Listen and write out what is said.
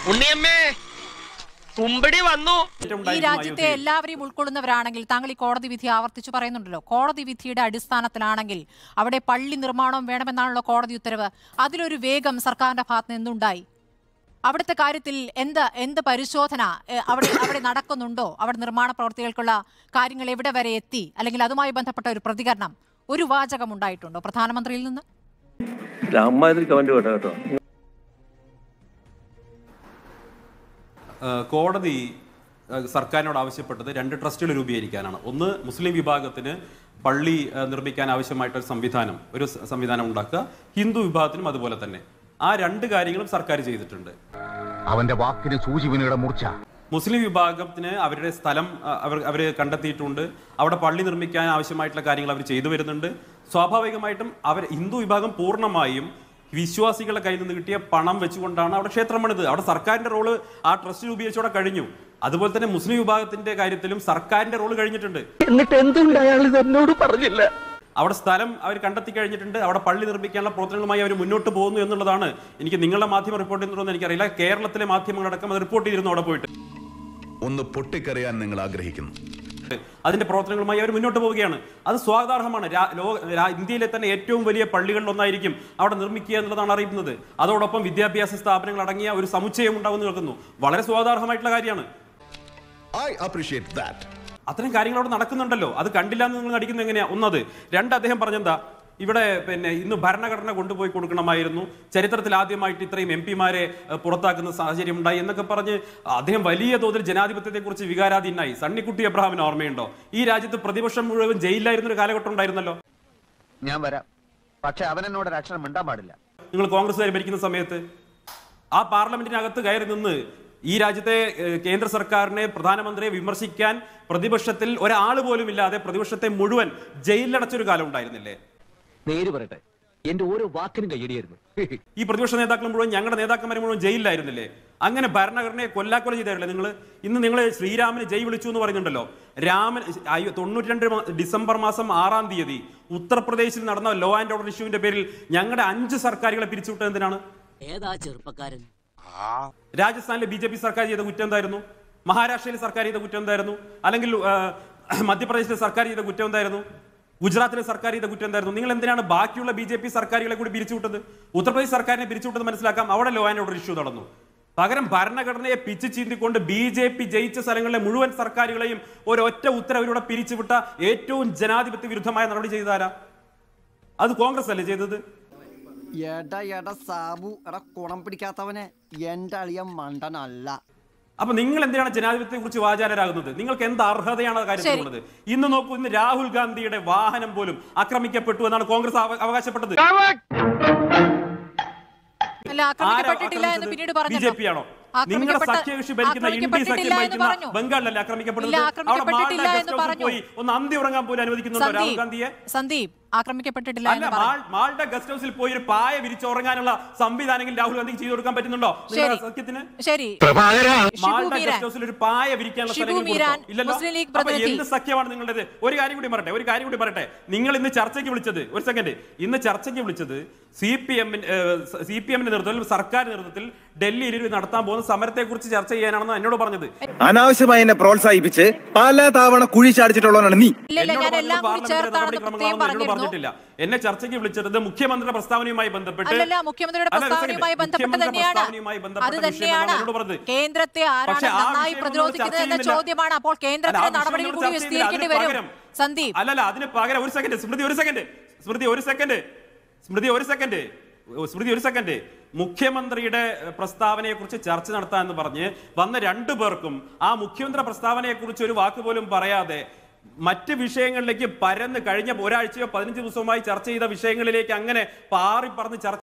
ഉണ്ണിയമ്മേ കുമ്പടി വന്നു ഏറ്റവും ഈ ഉണ്ടായിരിക്കും രാജ്യത്തെ അയോധ്യയിൽ. എല്ലാവരെയും ഉൾക്കൊള്ളുന്നവരാണെങ്കിൽ താങ്കൾ ഈ കോടതി വിധി ആവർത്തിച്ചു പറയുന്നുണ്ടല്ലോ കോടതി വിധിയുടെ അടിസ്ഥാനത്തിലാണെങ്കിൽ അവിടെ പള്ളി നിർമ്മാണം വേണമെന്നാണല്ലോ കോടതി ഉത്തരവ് അതിലൊരു വേഗം സർക്കാരിന്റെ ഭാഗത്ത് നിന്നുണ്ടായി അവിടുത്തെ കാര്യത്തിൽ എന്ത് എന്ത് പരിശോധന ഏ, അവിടെ അവിടെ നടക്കുന്നുണ്ടോ അവിടെ നിർമ്മാണ പ്രവൃത്തികൾക്കുള്ള കാര്യങ്ങൾ എവിടെ വരെ എത്തി അല്ലെങ്കിൽ അതുമായി ബന്ധപ്പെട്ട ഒരു പ്രതികരണം ഒരു വാചകം ഉണ്ടായിട്ടുണ്ടോ പ്രധാനമന്ത്രിയിൽ നിന്ന് അമ്മാതിരി കമന്റ് കേട്ടോ കേട്ടോ ഏഹ് കോടതി ഏഹ് സർക്കാരിനോട് ആവശ്യപ്പെട്ടത് രണ്ട് ട്രസ്റ്റുകൾ രൂപീകരിക്കാനാണ് ഒന്ന് മുസ്ലിം വിഭാഗത്തിന് പള്ളി ഏഹ് നിർമ്മിക്കാൻ ആവശ്യമായിട്ടൊരു സംവിധാനം ഒരു സ- സംവിധാനം ഉണ്ടാക്കുക ഹിന്ദു വിഭാഗത്തിനും അതുപോലെ തന്നെ ആ രണ്ട് കാര്യങ്ങളും സർക്കാർ ചെയ്തിട്ടുണ്ട് അവന്റെ വാക്കിന് സൂചിവിനിയുടെ മൂർച്ച മുസ്ലിം വിഭാഗത്തിന് അവരുടെ സ്ഥലം അഹ്, അവർ അവർ കണ്ടെത്തിയിട്ടുണ്ട് അവിടെ പള്ളി നിർമ്മിക്കാൻ ആവശ്യമായിട്ടുള്ള കാര്യങ്ങൾ അവർ ചെയ്തു വരുന്നുണ്ട് സ്വാഭാവികമായിട്ടും അവർ ഹിന്ദു വിഭാഗം പൂർണ്ണമായും വിശ്വാസികളുടെ കയ്യിൽ നിന്ന് കിട്ടിയ പണം വെച്ചുകൊണ്ടാണ് അവിടെ ക്ഷേത്രം പണിത് അവിടെ സർക്കാരിന്റെ റോള് ആ ട്രസ്റ്റ് രൂപീകരിച്ചോടെ കഴിഞ്ഞു അതുപോലെ തന്നെ മുസ്ലിം വിഭാഗത്തിന്റെ കാര്യത്തിലും സർക്കാരിന്റെ റോള് കഴിഞ്ഞിട്ടുണ്ട് എന്നിട്ട് എന്തുകൊണ്ട് അയാൾ ഇത് എന്നോട് പറഞ്ഞില്ല അവിടെ സ്ഥലം അവർ കണ്ടെത്തി കഴിഞ്ഞിട്ടുണ്ട് അവിടെ പള്ളി നിർമ്മിക്കാനുള്ള പ്രവർത്തനങ്ങളുമായി അവർ മുന്നോട്ട് പോകുന്നു എന്നുള്ളതാണ് എനിക്ക് നിങ്ങളുടെ മാധ്യമം റിപ്പോർട്ട് ചെയ്യുന്നുണ്ടോ എനിക്കറിയില്ല കേരളത്തിലെ മാധ്യമങ്ങളടക്കം അത് റിപ്പോർട്ട് ചെയ്തിരുന്നു അവിടെ പോയിട്ട് ഒന്ന് പൊട്ടിക്കറിയാൻ നിങ്ങൾ ആഗ്രഹിക്കുന്നു അതിന്റെ പ്രവർത്തനങ്ങളുമായി അവർ മുന്നോട്ട് പോവുകയാണ് അത് സ്വാഗതാർഹമാണ് രാ- ലോ- രാ- ഇന്ത്യയിലെ തന്നെ ഏറ്റവും വലിയ പള്ളികളിൽ ഒന്നായിരിക്കും അവിടെ നിർമ്മിക്കുക എന്നുള്ളതാണ് അറിയുന്നത് അതോടൊപ്പം വിദ്യാഭ്യാസ സ്ഥാപനങ്ങൾ അടങ്ങിയ ഒരു സമുച്ചയം ഉണ്ടാവുമെന്ന് കേൾക്കുന്നു വളരെ സ്വാഗതാർഹമായിട്ടുള്ള കാര്യമാണ് ഐ അപ്രീഷിയേറ്റ് ദാറ്റ് അത്തരം കാര്യങ്ങൾ അവിടെ നടക്കുന്നുണ്ടല്ലോ അത് കണ്ടില്ല എന്ന് നിങ്ങൾ നടിക്കുന്നത് എങ്ങനെയാ ഒന്നത് രണ്ട് അദ്ദേഹം പറഞ്ഞെന്താ ഇവിടെ പിന്നെ ഇന്ന് ഭരണഘടന കൊണ്ടുപോയി കൊടുക്കണമായിരുന്നു ചരിത്രത്തിൽ ആദ്യമായിട്ട് ഇത്രയും എം പിമാരെ പുറത്താക്കുന്ന സാഹചര്യം ഉണ്ടായി എന്നൊക്കെ പറഞ്ഞ് അദ്ദേഹം വലിയ തോതിൽ ജനാധിപത്യത്തെക്കുറിച്ച് വികാരാധീനായി സണ്ണിക്കുട്ടി അബ്രഹാമിന് ഓർമ്മയുണ്ടോ ഈ രാജ്യത്ത് പ്രതിപക്ഷം മുഴുവൻ ജയിലിലായിരുന്ന ഒരു കാലഘട്ടം ഉണ്ടായിരുന്നല്ലോ ഞാൻ വരാം പക്ഷെ അവൻ എന്നോട് ഒരു അക്ഷരം മിണ്ടാൻ പാടില്ല നിങ്ങൾ കോൺഗ്രസ്സുകാർ ഭരിക്കുന്ന സമയത്ത് ആ പാർലമെന്റിനകത്ത് കയറി നിന്ന് ഈ രാജ്യത്തെ ഏഹ്, കേന്ദ്ര സർക്കാരിനെ പ്രധാനമന്ത്രിയെ വിമർശിക്കാൻ പ്രതിപക്ഷത്തിൽ ഒരാൾ പോലും ഇല്ലാതെ പ്രതിപക്ഷത്തെ മുഴുവൻ ജയിലിലടച്ചൊരു കാലം ഉണ്ടായിരുന്നില്ലേ നേര് പറയട്ടെ എന്റെ ഓരോ വാക്കിനും കയ്യടിയായിരുന്നു ഈ പ്രതിപക്ഷ നേതാക്കൾ മുഴുവൻ ഞങ്ങളുടെ നേതാക്കന്മാർ മുഴുവൻ ജയിലിലായിരുന്നില്ലേ അങ്ങനെ ഭരണഘടനയെ കൊല്ലാക്കൊല ചെയ്തായിരുന്നില്ലേ നിങ്ങൾ ഇന്ന് നിങ്ങൾ ശ്രീരാമന് ജയ് വിളിച്ചു എന്ന് പറയുന്നുണ്ടല്ലോ രാമൻ അയ്യോ തൊണ്ണൂറ്റി രണ്ട് ഡിസംബർ മാസം ആറാം തീയതി ഉത്തർപ്രദേശിൽ നടന്ന ലോ ആൻഡ് ഓർഡർ ഇഷ്യൂവിന്റെ പേരിൽ ഞങ്ങളുടെ അഞ്ച് സർക്കാരുകളെ പിരിച്ചുവിട്ടത് എന്തിനാണ് ഏതാ ചെറുപ്പക്കാരൻ രാജസ്ഥാനിലെ ബി ജെ പി സർക്കാർ ചെയ്ത കുറ്റം എന്തായിരുന്നു മഹാരാഷ്ട്രയിലെ സർക്കാർ ചെയ്ത കുറ്റം എന്തായിരുന്നു അല്ലെങ്കിൽ ആ, മധ്യപ്രദേശിലെ സർക്കാർ ചെയ്ത കുറ്റം എന്തായിരുന്നു ഗുജറാത്തിലെ സർക്കാർ ചെയ്ത കുറ്റം എന്തായിരുന്നു നിങ്ങൾ എന്തിനാണ് ബാക്കിയുള്ള ബി ജെ പി സർക്കാരുകളെ കൂടി പിരിച്ചുവിട്ടത് ഉത്തർപ്രദേശ് സർക്കാരിനെ പിരിച്ചുവിട്ടത് മനസ്സിലാക്കാം അവിടെ ലോ ആൻഡ് ഓർഡർ ഇഷ്യൂ നടന്നു പകരം ഭരണഘടനയെ പിച്ച് ചീന്തിക്കൊണ്ട് ബി ജെ പി ജയിച്ച സ്ഥലങ്ങളിലെ മുഴുവൻ സർക്കാരുകളെയും ഒരൊറ്റ ഉത്തരവിലൂടെ പിരിച്ചുവിട്ട ഏറ്റവും ജനാധിപത്യ വിരുദ്ധമായ നടപടി ചെയ്താരാ അത് കോൺഗ്രസ് അല്ലേ ചെയ്തത് എടാ എടാ സാബു എടാ കുണം പിടിക്കാത്തവനെ എന്റെ അളിയൻ മണ്ടനല്ല അപ്പൊ നിങ്ങൾ എന്തിനാണ് ജനാധിപത്യത്തെ കുറിച്ച് വാചാരരാകുന്നത് നിങ്ങൾക്ക് എന്ത് അർഹതയാണ് ആ കാര്യത്തിലുള്ളത് ഇന്ന് നോക്കൂ ഇന്ന് രാഹുൽ ഗാന്ധിയുടെ വാഹനം പോലും ആക്രമിക്കപ്പെട്ടു എന്നാണ് കോൺഗ്രസ് അവ- അവകാശപ്പെട്ടത് അല്ല ആക്രമിക്കപ്പെട്ടിട്ടില്ല എന്ന് പിന്നീട് ബി ജെ പി ആണോ നിങ്ങളുടെ ആക്രമിക്കപ്പെട്ട- സഖ്യകക്ഷി ഭരിക്കുന്ന എൻ ഡി സഖ്യം ആക്രമിക്കപ്പെട്ടിട്ടില്ല എന്ന് ഭരിക്കുന്ന പറഞ്ഞു. ബംഗാളിലല്ലേ ആക്രമിക്കപ്പെടുന്നത് ഇല്ല, അവിടെ ആക്രമിക്കപ്പെട്ടിട്ടില്ല മാൾഡ എന്ന് ഗസ്റ്റ് ഹൗസിൽ പറഞ്ഞു. പോയി ഒന്ന് അന്തി ഉറങ്ങാൻ പോലും അനുവദിക്കുന്നുണ്ടോ രാഹുൽ സന്ദീപ് ഗാന്ധിയെ സന്ദീപ് ആക്രമിക്കപ്പെട്ടിട്ടില്ല അല്ല എന്ന് പറഞ്ഞു മാൾ- മാൾഡ ഗസ്റ്റ് ഹൗസിൽ പോയി ഒരു പായ വിരിച്ചുറങ്ങാനുള്ള സംവിധാനങ്ങൾ രാഹുൽ ഗാന്ധിക്ക് ചെയ്തു കൊടുക്കാൻ പറ്റുന്നുണ്ടോ നിങ്ങളുടെ ശരി. സഖ്യത്തിന് ശരി ഷിബു മാൾഡ മീരാൻ ഗസ്റ്റ് ഹൗസിൽ ഒരു പായ വിരിക്കാനുള്ള ഷിബു സ്ഥലങ്ങൾ മീരാൻ, കൊടുത്തോ? ഇല്ലല്ലോ മുസ്ലിം ലീഗ് അപ്പൊ പ്രതിനിധി. എന്ത് സഖ്യമാണ് നിങ്ങളുടേത് ഒരു കാര്യം കൂടി പറയട്ടെ ഒരു കാര്യം കൂടി പറയട്ടെ നിങ്ങൾ ഇന്ന് ചർച്ചയ്ക്ക് വിളിച്ചത് ഒരു സെക്കൻഡ് ഇന്ന് ചർച്ചയ്ക്ക് വിളിച്ചത് സി പി എമ്മിന് സി പി എമ്മിന്റെ നേതൃത്വത്തിൽ സർക്കാർ നേതൃത്വത്തിൽ ഡൽഹിയിൽ ഒരു നടത്താൻ പോകുന്ന സമരത്തെ കുറിച്ച് ചർച്ച ചെയ്യാനാണെന്ന് എന്നോട് പറഞ്ഞത് അനാവശ്യമായി എന്നെ പ്രോത്സാഹിപ്പിച്ച് പല തവണ കുഴി ചാടിച്ചിട്ടുള്ളവനാണ് നീ ഇല്ല ഇല്ല എന്നോട് ഞാൻ പറഞ്ഞത് എല്ലാം കൂടി പാർലമെന്റിലെ ചേർത്താണെന്ന് പ്രത്യേകം നടപടിക്രമങ്ങളാണെന്ന് എന്നോട് പറഞ്ഞിരുന്നു പറഞ്ഞിട്ടില്ല എന്നെ ചർച്ചയ്ക്ക് വിളിച്ചത് മുഖ്യമന്ത്രിയുടെ പ്രസ്താവനയുമായി ബന്ധപ്പെട്ട് അല്ലല്ല മുഖ്യമന്ത്രിയുടെ അല്ല, ഒരു second. പ്രസ്താവനയുമായി ബന്ധപ്പെട്ട് മുഖ്യമന്ത്രിയുടെ തന്നെയാണ് പ്രസ്താവനയുമായി ബന്ധപ്പെട്ട അത് വിഷയമാണ് തന്നെയാണ് എന്നോട് പറഞ്ഞത്. കേന്ദ്രത്തെ ആരാണ് പക്ഷേ ആ നന്നായി വിഷയം പ്രതിരോധിക്കുന്നത് നമ്മൾ എന്ന ചർച്ച ചെയ്യുന്നില്ല. ചോദ്യമാണ് അപ്പോൾ അല്ല, ആ കേന്ദ്രത്തിന്റെ വിഷയം നടപടികൾ നമ്മൾ കൂടി ചർച്ച ചെയ്യുന്നില്ല. വിശദീകരിക്കേണ്ടി അതിന് വരും പകരം- സന്ദീപ് അല്ലല്ല അതിന് പകരം ഒരു സെക്കൻഡ് സ്മൃതി ഒരു സെക്കൻഡ് സ്മൃതി ഒരു സെക്കൻഡ് സ്മൃതി ഒരു സെക്കൻഡ് സ്മൃതി ഒരു സെക്കൻഡ് മുഖ്യമന്ത്രിയുടെ ഏഹ്, പ്രസ്താവനയെ കുറിച്ച് ചർച്ച നടത്താൻ എന്ന് പറഞ്ഞ് വന്ന രണ്ടു പേർക്കും ആ മുഖ്യമന്ത്രി പ്രസ്താവനയെ കുറിച്ച് ഒരു വാക്ക് പോലും പറയാതെ മറ്റ് വിഷയങ്ങളിലേക്ക് പരന്ന് കഴിഞ്ഞ ഒരാഴ്ചയോ പതിനഞ്ച് ദിവസവുമായി ചർച്ച ചെയ്ത വിഷയങ്ങളിലേക്ക് അങ്ങനെ പാറി പറന്ന് ചർച്ച